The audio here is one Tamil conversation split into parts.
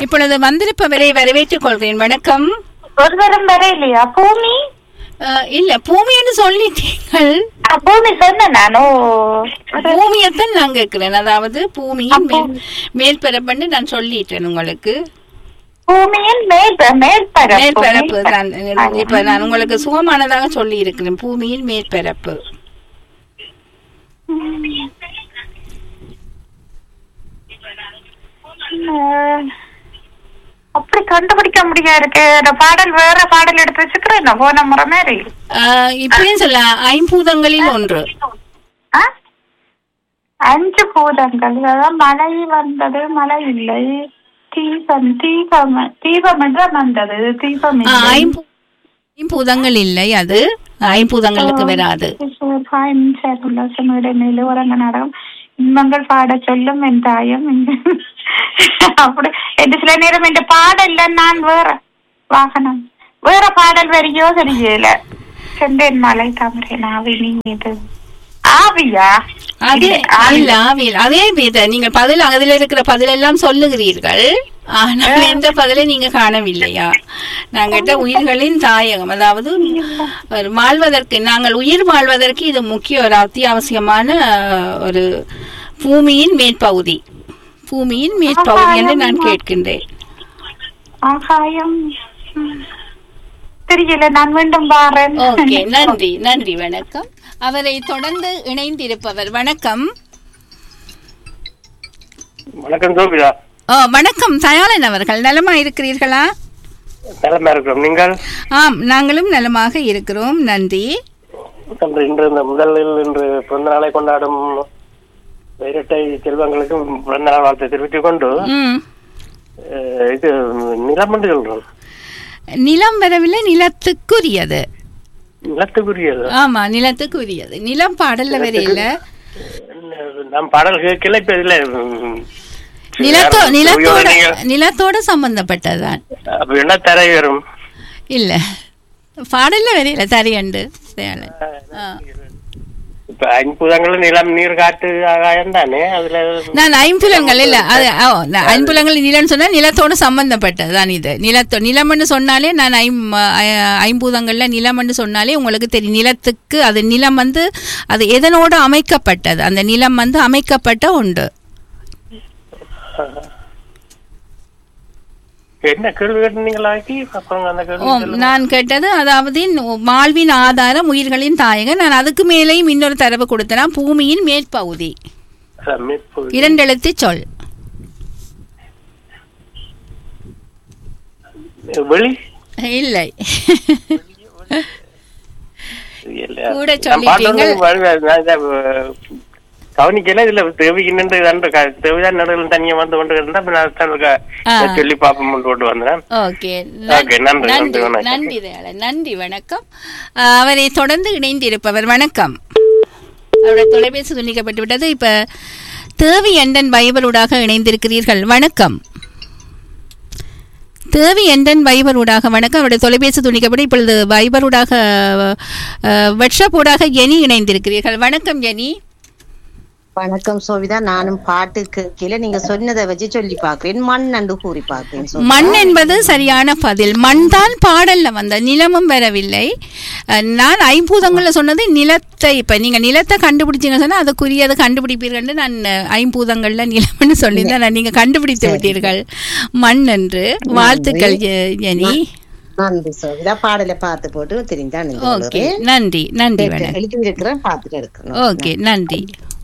இப்பொழுது வந்திருப்பவரை வரவேற்றுக் கொள்கிறேன் வணக்கம் ஒருவரும் வர இல்லையா பூமி அஹ், இல்ல பூமின்னு சொல்லிட்டீங்கள் ஆ, பூமி சொன்னேன் நானோ பூமியத்தான் நான் கேட்கிறேன் அதாவது பூமியின் மேல் மேற்பரப்புன்னு நான் சொல்லிட்டேன் உங்களுக்கு பூமியின் மேல் மேற்பரப்பு மேற்பரப்பு தான் இப்ப நான் உங்களுக்கு சுகமானதாக சொல்லி இருக்கிறேன் பூமியின் மேற்பரப்பு ம், அப்படி கண்டுபிடிக்க முடியாது இருக்கு இந்த பாடல் வேற பாடல் எடுத்து வச்சுக்கிறேன் நான் போன முறை மாதிரி அஹ், இப்படியும் சொல்ல ஐம்பூதங்களில் ஒன்று ஆ? அஞ்சு பூதங்கள் அதாவது மழை வந்தது மழை இல்லை தீபம் தீபம் தீபம் என்றும் வந்தது தீபம் அஹ், இல்லை. ஐம்பூ- ஐம்பூதங்கள் இல்லை அது ஐம்பூதங்களுக்கு வராது நிலவரங்க நாடகம் இன்பங்கள் பாட சொல்லும் என் தாயம் அப்படி என்று சில நேரம் இந்த பாடல்ல நான் வேற வாகனம் வேற பாடல் வரியோ தெரியல செந்தேன் மலை தாமரை நாவி நீ இது ஆவியா அதே இல்லை, ஆவி. இல்ல ஆவியில் அதே வித நீங்க பதில் அதுல இருக்கிற பதிலெல்லாம் சொல்லுகிறீர்கள் ஆனால் எந்த பதிலை நீங்க காணவில்லையா நாங்கிட்ட உயிர்களின் தாயகம் அதாவது ஒரு வாழ்வதற்கு நாங்கள் உயிர் வாழ்வதற்கு இது முக்கிய ஒரு அத்தியாவசியமான அஹ், ஒரு பூமியின் மேற்பகுதி பூமியின் மேற்பகுதி என்று நான் கேட்கின்றேன் ஆகாயம் ம். தெரியல நான் மீண்டும் பாறேன் ஓகே நன்றி நன்றி வணக்கம் அவரை தொடர்ந்து இணைந்திருப்பவர் வணக்கம் வணக்கம் சோபிதா ஓ வணக்கம் தயாளன் அவர்கள் நலமா இருக்கிறீர்களா நிலமா இருக்கிறோம் நீங்கள் ஆம் நாங்களும் நலமாக இருக்கிறோம் நன்றி இன்று இன்று இந்த முதலில் இன்று பிறந்த நாளை கொண்டாடும் வைரட்டை செல்வங்களுக்கும் பிறந்த நாள் வாழ்த்தை தெரிவித்துக் கொண்டு ம் அஹ், இது நிலம் என்று சொல்றோம் நிலம் வரவில்லை நிலத்துக்குரியது நிலத்துக்குரியது ஆமா நிலத்துக்குரியது நிலம் பாடல்ல வரையில நம் பாடல் கேட்கல இப்ப இதுல ம், நிலத்தோ யாரும் நிலத்தோட நீங்க- நிலத்தோட சம்பந்தப்பட்டதுதான் அப்ப என்ன தரை வரும் இல்ல பாடல்ல வரையில தரையண்டு தயாளன் ஆ. இப்ப ஐம்புதங்கள் நிலம் நீர் காற்று ஆகாயம் தானே அதுல நான் ஐம்புலங்கள் இல்ல அது ஓ, நான் ஐம்புலங்கள் நிலம்னு சொன்னா நிலத்தோட சம்பந்தப்பட்டது தான் இது நிலத்தோ நிலம்னு சொன்னாலே நான் ஐம் ஐ- ஐம்பூதங்கள்ல நிலம்னு சொன்னாலே உங்களுக்கு தெரியும் நிலத்துக்கு அது நிலம் வந்து அது எதனோட அமைக்கப்பட்டது அந்த நிலம் வந்து அமைக்கப்பட்ட உண்டு என்ன கேள்வி கேட்டீங்களாக்கி அப்புறம் அந்த ஓ கேள்வி சொல்லுங்க. நான் கேட்டது அதாவது நு- வாழ்வின் ஆதாரம் உயிர்களின் தாயகம் நான் அதுக்கு மேலேயும் இன்னொரு தரவு கொடுத்தேனா பூமியின் மேற்பகுதி சமைப்பு. இரண்டெழுத்து சொல் வெளி இல்லை இல்ல. கூட நான் சொல்லிட்டீங்க. பாட்டு வருவேன். நான் இதை, அஹ், கவனிக்கல இதுல தேவிக்கு நின்று இதன்று க- தேவிதான் நடுவில் தனியா வந்து கொண்டு இருந்தா அப்ப நான் தான் க- ஆ. சொல்லி பாப்போம் கொண்டு வந்தேன் ஓகே ஓகே, நன்றி, நன்றி, நன்றி வணக்கம். நன்றி தயாளன் நன்றி வணக்கம் ஆ, அவரை தொடர்ந்து இணைந்திருப்பவர் வணக்கம் அவருடைய தொலைபேசி துண்டிக்கப்பட்டு விட்டது இப்ப தேவி எண்டன் வைபரூடாக இணைந்திருக்கிறீர்கள் வணக்கம் தேவி எண்டன் வைபரூடாக வணக்கம் அவருடைய தொலைபேசி துணிக்கப்பட்டு இப்பொழுது வைபரூடாக வாட்ஸ்அப் ஊடாக எனி இணைந்திருக்கிறீர்கள் வணக்கம் எனி வணக்கம் சோவிதா நானும் பாட்டு கேட்கல நீங்க சொன்னதை வச்சு சொல்லி பார்க்கிறேன் மண் நண்டு கூறி பார்க்கிறேன் சோவிதா. மண் என்பது சரியான பதில் மண் தான் பாடல்ல வந்த நிலமும் வரவில்லை அஹ், நான் ஐம்பூதங்கள்ல சொன்னது நிலத்தை இப்ப நீங்க நிலத்தை கண்டுபிடிச்சீங்கன்னு சொன்னா அதுக்குரியதை கண்டுபிடிப்பீர்கள் நான் அஹ், ஐம்பூதங்கள்ல நிலம்னு சொல்லியிருந்தேன் நான் நீங்க கண்டுபிடித்து விட்டீர்கள் மண் என்று வாழ்த்துக்கள் ஜெ- ஜெனி நன்றி சோவிதா பாடலை பார்த்து போட்டு தெரிஞ்சா ஓகே நன்றி நன்றி வணக்கம் எழுதி இருக்கிறேன் பார்த்துட்டு இருக்கிறேன் ஓகே நன்றி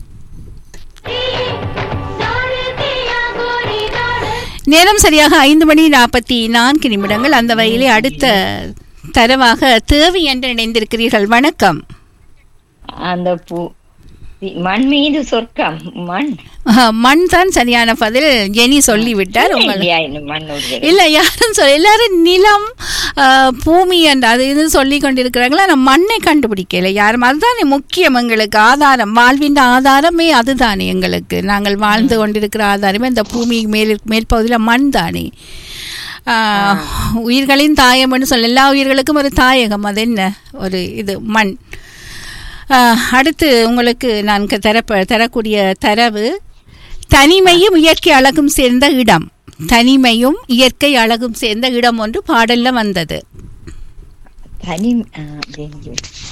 நேரம் சரியாக ஐந்து மணி நாற்பத்தி நான்கு நிமிடங்கள் அந்த வகையிலே அடுத்த தரவாக தேவி என்று இணைந்திருக்கிறீர்கள் வணக்கம் அந்த பூ தி- மண் மீது சொர்க்கம் மண் அஹ், மண் தான் சரியான பதில் ஜெனி சொல்லிவிட்டார் உங்கள் இல்லையா இன்னும் மண் ஒரு இல்ல யாரும் சொல்ல எல்லாரும் நிலம் அஹ், பூமி என்று அது இது சொல்லி கொண்டிருக்கிறாங்களா நான் மண்ணை கண்டுபிடிக்கல யாரும் அதுதானே முக்கியம் எங்களுக்கு ஆதாரம் வாழ்வின் ஆதாரமே அதுதானே எங்களுக்கு நாங்கள் வாழ்ந்து கொண்டிருக்கிற ஆதாரமே இந்த பூமி மேல் மேற்பகுதியில் மண் தானே ஆஹ், உயிர்களின் தாயம்னு சொல்ல எல்லா உயிர்களுக்கும் ஒரு தாயகம் அது என்ன ஒரு இது மண் ஆஹ், அடுத்து உங்களுக்கு நான் க- தரப்ப தரக்கூடிய தரவு தனிமையும் இயற்கை அழகும் சேர்ந்த இடம் தனிமையும் இயற்கை அழகும் சேர்ந்த இடம் ஒன்று பாடல்ல வந்தது தனி ஆ, தெரிஞ்சு.